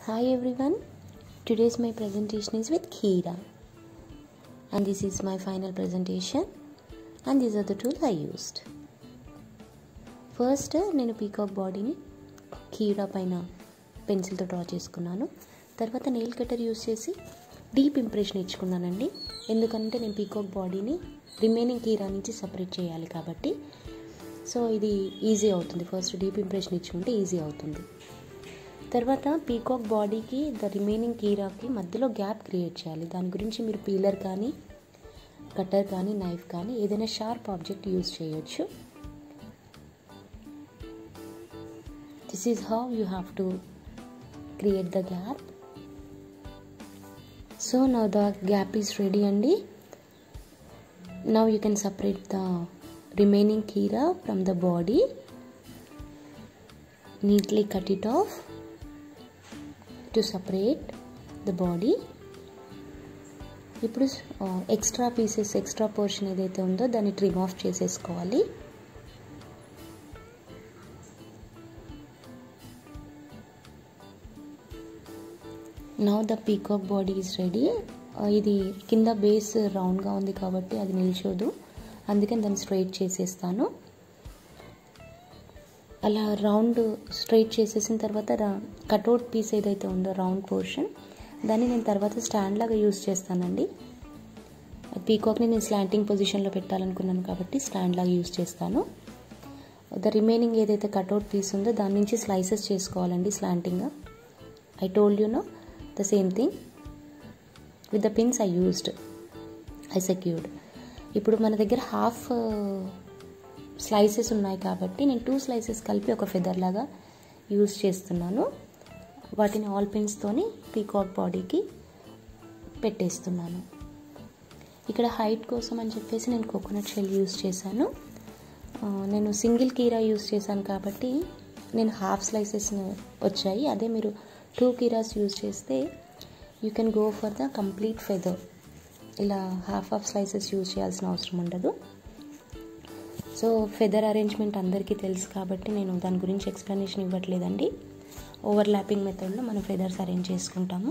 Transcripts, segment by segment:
Hi everyone, today's my presentation is with Kira and this is my final presentation and these are the tools I used. First నేను peacock బాడీని కీరా పైన పెన్సిల్తో draw చేసుకున్నాను తర్వాత nail cutter use చేసి deep impression ఇచ్చుకున్నానండి ఎందుకంటే నేను పీకాక్ బాడీని రిమైనింగ్ కీరా నుంచి సపరేట్ చేయాలి కాబట్టి సో ఇది ఈజీ అవుతుంది ఫస్ట్ డీప్ ఇంప్రెషన్ ఇచ్చుకుంటే ఈజీ అవుతుంది తర్వాత పీకాక్ బాడీకి ద రిమైనింగ్ కీరాకి మధ్యలో గ్యాప్ క్రియేట్ చేయాలి దాని గురించి మీరు పీలర్ కానీ కట్టర్ కానీ నైఫ్ కానీ ఏదైనా షార్ప్ ఆబ్జెక్ట్ యూజ్ చేయొచ్చు this is how you have to create the gap so now the gap is ready andi now you can separate the remaining kira from the body neatly cut it off to separate the body ఇప్పుడు extra pieces extra portion ఏదైతే ఉందో దాన్ని trim off చేసేసుకోవాలి now the peacock body is ready ఇది కింద base రౌండ్గా ఉంది కాబట్టి అది నిల్చోదు అందుకని దాన్ని స్ట్రైట్ చేసేస్తాను అలా రౌండ్ స్ట్రైట్ చేసేసిన తర్వాత కట్అవుట్ పీస్ ఏదైతే ఉందో రౌండ్ పోర్షన్ దాన్ని నేను తర్వాత స్టాండ్ లాగా యూస్ చేస్తానండి పీకాక్ని నేను స్లాంటింగ్ పొజిషన్లో పెట్టాలనుకున్నాను కాబట్టి స్టాండ్ లాగా యూస్ చేస్తాను ద రిమైనింగ్ ఏదైతే కట్అవుట్ పీస్ ఉందో దాని నుంచి స్లైసెస్ చేసుకోవాలండి స్లాంటింగ్గా I told you no the same thing with the pins I used I secured ఇప్పుడు మన దగ్గర హాఫ్ స్లైసెస్ ఉన్నాయి కాబట్టి నేను టూ స్లైసెస్ కలిపి ఒక ఫెదర్ లాగా యూజ్ చేస్తున్నాను వాటిని ఆల్ పిన్స్తోని పీకాక్ బాడీకి పెట్టేస్తున్నాను ఇక్కడ హైట్ కోసం అని చెప్పేసి నేను కోకోనట్ షెల్ యూజ్ చేశాను నేను సింగిల్ కీరా యూజ్ చేశాను కాబట్టి నేను హాఫ్ స్లైసెస్ వచ్చాయి అదే మీరు టూ కీరాస్ యూజ్ చేస్తే you can go for the complete feather ఇలా హాఫ్ హాఫ్ స్లైసెస్ యూజ్ చేయాల్సిన అవసరం ఉండదు సో ఫెదర్ అరేంజ్మెంట్ అందరికీ తెలుసు కాబట్టి నేను దాని గురించి ఎక్స్ప్లెనేషన్ ఇవ్వట్లేదండి ఓవర్ ల్యాపింగ్ మెథడ్లో మనం ఫెదర్స్ అరేంజ్ చేసుకుంటాము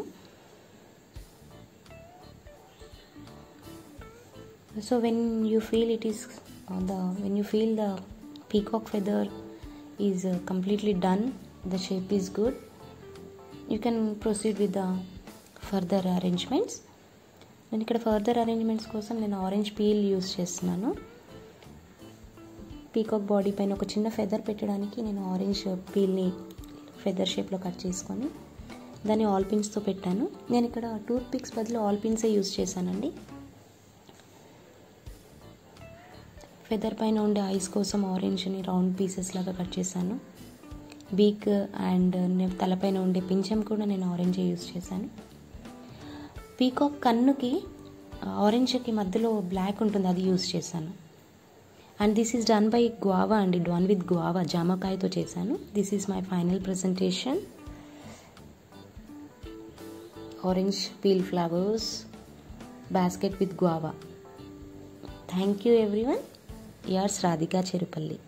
so when you feel it is the when you feel the peacock feather is completely done the shape is good you can proceed with the further arrangements నేను ఇక్కడ further arrangements కోసం నేను orange peel use చేస్తున్నాను peacock body పైన ఒక చిన్న feather పెట్టడానికి నేను ఆరెంజ్ పీల్ని ఫెదర్ షేప్లో కట్ చేసుకొని దాన్ని ఆల్ పిన్స్తో పెట్టాను నేను ఇక్కడ టూత్ పిక్స్ బదులు ఆల్ పిన్సే యూస్ చేశానండి ఫెదర్ పైన ఉండే ఐస్ కోసం ఆరెంజ్ని రౌండ్ పీసెస్ లాగా కట్ చేశాను బీక్ అండ్ తలపైన ఉండే పింఛం కూడా నేను ఆరెంజ్ యూస్ చేశాను పీకాక్ కన్నుకి ఆరెంజ్కి మధ్యలో బ్లాక్ ఉంటుంది అది యూస్ చేశాను and this is done by guava అండి డన్ విత్ గువావా జామకాయతో చేశాను this is my final presentation orange peel flowers basket with guava thank you everyone yours Radhika Cherupalli